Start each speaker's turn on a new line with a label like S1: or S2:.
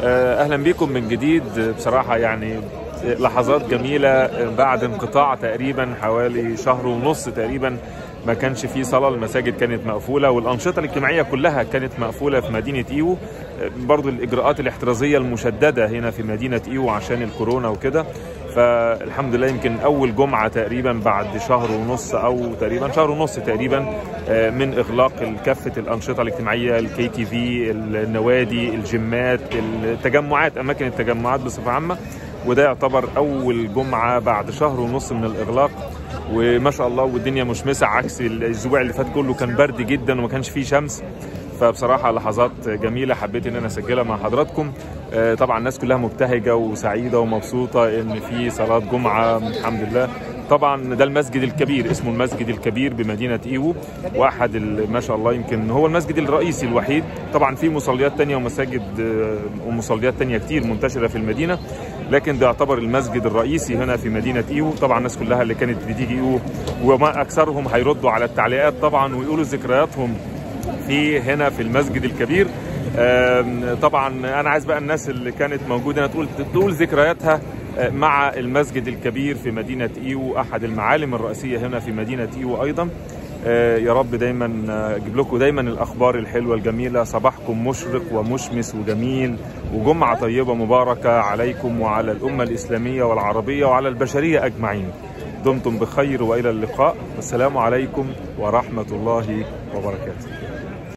S1: اهلا بكم من جديد بصراحه يعني لحظات جميله بعد انقطاع تقريبا حوالي شهر ونص تقريبا ما كانش فيه صلاه المساجد كانت مقفوله والانشطه الاجتماعيه كلها كانت مقفوله في مدينه ايوو برضو الاجراءات الاحترازيه المشدده هنا في مدينه ايوو عشان الكورونا وكده فالحمد لله يمكن اول جمعه تقريبا بعد شهر ونص او تقريبا شهر ونص تقريبا من اغلاق كافه الانشطه الاجتماعيه الكي تي في النوادي الجيمات التجمعات اماكن التجمعات بصفه عامه وده يعتبر اول جمعه بعد شهر ونص من الاغلاق وما شاء الله والدنيا مشمسه عكس الاسبوع اللي فات كله كان برد جدا وما كانش فيه شمس فبصراحه لحظات جميله حبيت ان انا اسجلها مع حضراتكم طبعا الناس كلها مبتهجه وسعيده ومبسوطه ان في صلاه جمعه الحمد لله طبعا ده المسجد الكبير اسمه المسجد الكبير بمدينه ايوو واحد ما شاء الله يمكن هو المسجد الرئيسي الوحيد طبعا في مصليات تانية ومساجد ومصليات تانية كتير منتشره في المدينه لكن ده يعتبر المسجد الرئيسي هنا في مدينه ايوو طبعا الناس كلها اللي كانت بتيجي ايوو وما اكثرهم هيردوا على التعليقات طبعا ويقولوا ذكرياتهم في هنا في المسجد الكبير طبعا انا عايز بقى الناس اللي كانت موجوده تقول تقول ذكرياتها مع المسجد الكبير في مدينه ايو احد المعالم الرئيسيه هنا في مدينه ايو ايضا يا رب دايما اجيب لكم دايما الاخبار الحلوه الجميله صباحكم مشرق ومشمس وجميل وجمعه طيبه مباركه عليكم وعلى الامه الاسلاميه والعربيه وعلى البشريه اجمعين دمتم بخير والى اللقاء والسلام عليكم ورحمه الله وبركاته